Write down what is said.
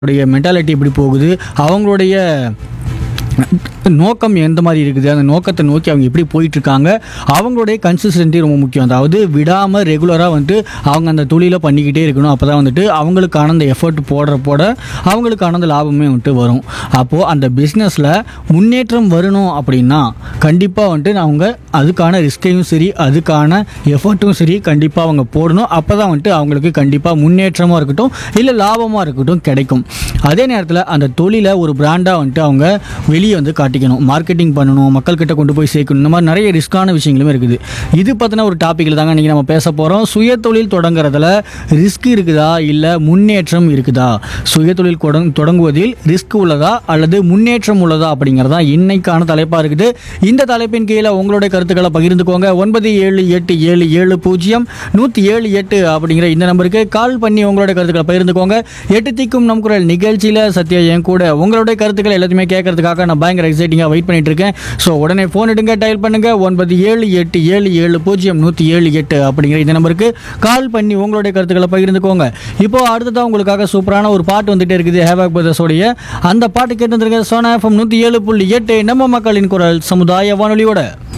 உடைய மென்டாலிட்டி எப்படி போகுது அவங்களுடைய நோக்கம் எந்த மாதிரி இருக்குது அந்த நோக்கத்தை நோக்கி அவங்க எப்படி போயிட்டு இருக்காங்க அவங்களுடைய கன்சிஸ்டன்சி ரொம்ப முக்கியம் அதாவது விடாமல் ரெகுலராக வந்துட்டு அவங்க அந்த தொழிலை பண்ணிக்கிட்டே இருக்கணும் அப்போ தான் வந்துட்டு அவங்களுக்கான அந்த எஃபர்ட் போடுற போட அவங்களுக்கான அந்த லாபமே வந்துட்டு வரும் அப்போது அந்த பிஸ்னஸில் முன்னேற்றம் வரணும் அப்படின்னா கண்டிப்பாக வந்துட்டு அவங்க அதுக்கான ரிஸ்கையும் சரி அதுக்கான எஃபர்ட்டும் சரி கண்டிப்பாக அவங்க போடணும் அப்போ தான் வந்துட்டு அவங்களுக்கு கண்டிப்பாக முன்னேற்றமாக இருக்கட்டும் இல்லை லாபமாக இருக்கட்டும் கிடைக்கும் அதே நேரத்தில் அந்த தொழிலை ஒரு பிராண்டாக வந்துட்டு அவங்க வெளியே வந்து காட்டிக்கணும் மார்க்கெட்டிங் பண்ணணும் மக்கள்கிட்ட கொண்டு போய் சேர்க்கணும் இந்த மாதிரி நிறைய ரிஸ்க்கான விஷயங்களும் இருக்குது இது பற்றின ஒரு டாப்பிக்கில் தாங்க இன்றைக்கி நம்ம பேச போகிறோம் சுய தொழில் தொடங்குறதுல ரிஸ்க் இருக்குதா இல்லை முன்னேற்றம் இருக்குதா சுய தொழில் கொடங் தொடங்குவதில் ரிஸ்க் உள்ளதா அல்லது முன்னேற்றம் உள்ளதா அப்படிங்கிறதா இன்னைக்கான தலைப்பாக இருக்குது இந்த தலைப்பின் கீழே உங்களுடைய கருத்துக்களை பகிர்ந்துக்கோங்க ஒன்பது ஏழு எட்டு ஏழு ஏழு பூஜ்ஜியம் நூற்றி ஏழு எட்டு அப்படிங்கிற இந்த நம்பருக்கு கால் பண்ணி உங்களுடைய கருத்துக்களை பகிர்ந்துக்கோங்க எட்டு திக்கும் நம் குரல் நிகழ்ச்சியில் சத்யா என் கூட உங்களுடைய கருத்துக்களை எல்லாத்தையுமே கேட்கறதுக்காக நான் பயங்கர எக்ஸைட்டிங்காக வெயிட் பண்ணிட்டு இருக்கேன் ஸோ உடனே ஃபோன் எடுங்க டயல் பண்ணுங்க ஒன்பது ஏழு எட்டு ஏழு ஏழு பூஜ்ஜியம் நூற்றி ஏழு எட்டு அப்படிங்கிற இந்த நம்பருக்கு கால் பண்ணி உங்களுடைய கருத்துக்களை பகிர்ந்துக்கோங்க இப்போ அடுத்ததான் உங்களுக்காக சூப்பரான ஒரு பாட்டு வந்துட்டே இருக்குது ஹேவாக் பிரதர்ஸோடைய அந்த பாட்டு கேட்டு வந்துருங்க சோனா எஃப்எம் நூற்றி ஏழு புள்ளி எட்டு நம்ம மக்களின் குரல் சமுதாய வானொலியோட